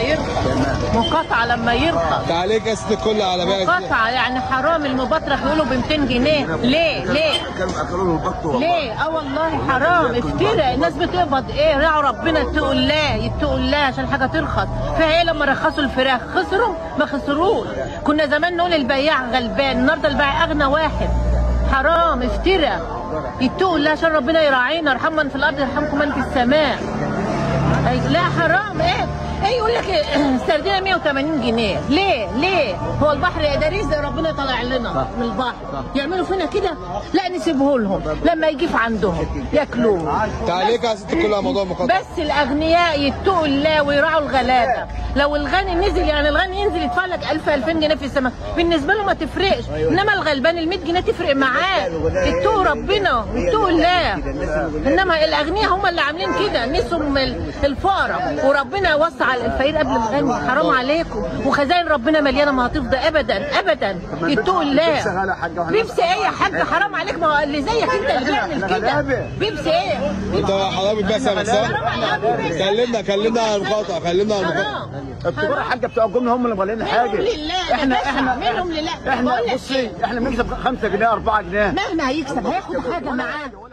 يرخص مقاطعه لما يرخص تعليق يا ست الكل على بيع مقاطعه يعني حرام المبطرخ يقولوا ب 200 جنيه ليه ليه كانوا اكلوا له البط والله ليه اه والله حرام افترى الناس بتقبض ايه راعوا ربنا يتقوا الله يتقوا الله عشان حاجه ترخص فيها ايه لما رخصوا الفراخ خسروا ما خسروش كنا زمان نقول البياع غلبان النهارده البياع اغنى واحد حرام افترى يتقوا الله عشان ربنا يراعينا ارحم من في الارض يرحمكم من في السماء أي- لا حرام ايه ايه يقول لك السردينه 180 جنيه ليه ليه هو البحر ده رزق ربنا طالع لنا من البحر يعملوا فينا كده لا نسيبه لهم لما يجي في عندهم ياكلوه تعليق يا ست الكل على موضوع المقاطعه بس الاغنياء يتقوا الله ويراعوا الغلابه لو الغني نزل يعني الغني ينزل يدفع لك 1000 2000 جنيه في السماء بالنسبه له ما تفرقش انما الغلبان ال 100 جنيه تفرق معاه يتقوا ربنا يتقوا الله انما الاغنياء هم اللي عاملين كده نسهم ال- الفقراء وربنا وسع الفقير قبل الغني حرام عليكم وخزائن ربنا مليانه ما هتفضى ابدا ابدا يتقوا الله بيبسي ايه يا حاج حرام عليك ما هو اللي زيك انت اللي بيعمل كده بيبسي ايه انت حرام بتبيع سمك صح؟ كلمنا كلمنا على المقاطعه كلمنا على المقاطعه حرام الكبار الحاجه بتوع الجمله هم اللي مغلين منهم حاجه لله احنا احنا احنا منهم لله احنا بقول لك بصي إيه؟ احنا بنكسب 5 جنيه 4 جنيه مهما هيكسب هياخد حاجه معاه